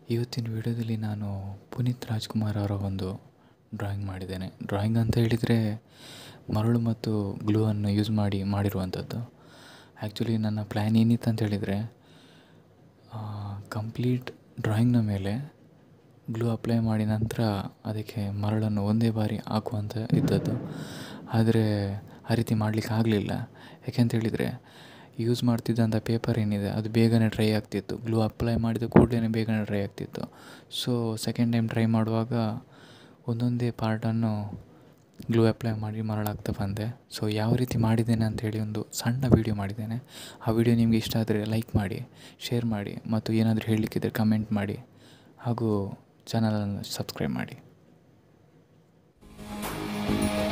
ಇವತ್ತಿನ ವಿಡಿಯೋದಲ್ಲಿ ನಾನು ಪುನೀತ್ ರಾಜ್ಕುಮಾರ್ ಅವರ ಒಂದು ಡ್ರಾಯಿಂಗ್ ಮಾಡಿದ್ದೇನೆ ಡ್ರಾಯಿಂಗ್ ಅಂತ ಹೇಳಿದರೆ ಮರಳು ಮತ್ತು ಗ್ಲೂವನ್ನು ಯೂಸ್ ಮಾಡಿ ಮಾಡಿರುವಂಥದ್ದು ಆ್ಯಕ್ಚುಲಿ ನನ್ನ ಪ್ಲ್ಯಾನ್ ಏನಿತ್ತು ಅಂತ ಹೇಳಿದರೆ ಕಂಪ್ಲೀಟ್ ಡ್ರಾಯಿಂಗ್ನ ಮೇಲೆ ಗ್ಲೂ ಅಪ್ಲೈ ಮಾಡಿ ನಂತರ ಅದಕ್ಕೆ ಮರಳನ್ನು ಒಂದೇ ಬಾರಿ ಹಾಕುವಂತ ಇದ್ದದ್ದು ಆದರೆ ಆ ರೀತಿ ಮಾಡಲಿಕ್ಕೆ ಆಗಲಿಲ್ಲ ಯಾಕೆಂತ ಹೇಳಿದರೆ ಯೂಸ್ ಮಾಡ್ತಿದ್ದಂಥ ಪೇಪರ್ ಏನಿದೆ ಅದು ಬೇಗನೆ ಡ್ರೈ ಆಗ್ತಿತ್ತು ಗ್ಲೂ ಅಪ್ಲೈ ಮಾಡಿದ ಕೂಡಲೇ ಬೇಗನೆ ಡ್ರೈ ಆಗ್ತಿತ್ತು ಸೊ ಸೆಕೆಂಡ್ ಟೈಮ್ ಟ್ರೈ ಮಾಡುವಾಗ ಒಂದೊಂದೇ ಪಾರ್ಟನ್ನು ಗ್ಲೂ ಅಪ್ಲೈ ಮಾಡಿ ಮರಳಾಗ್ತಾ ಬಂದೆ ಸೊ ಯಾವ ರೀತಿ ಮಾಡಿದ್ದೇನೆ ಅಂಥೇಳಿ ಒಂದು ಸಣ್ಣ ವೀಡಿಯೋ ಮಾಡಿದ್ದೇನೆ ಆ ವಿಡಿಯೋ ನಿಮಗೆ ಇಷ್ಟ ಆದರೆ ಲೈಕ್ ಮಾಡಿ ಶೇರ್ ಮಾಡಿ ಮತ್ತು ಏನಾದರೂ ಹೇಳಲಿಕ್ಕಿದ್ರೆ ಕಮೆಂಟ್ ಮಾಡಿ ಹಾಗೂ ಚಾನಲನ್ನು ಸಬ್ಸ್ಕ್ರೈಬ್ ಮಾಡಿ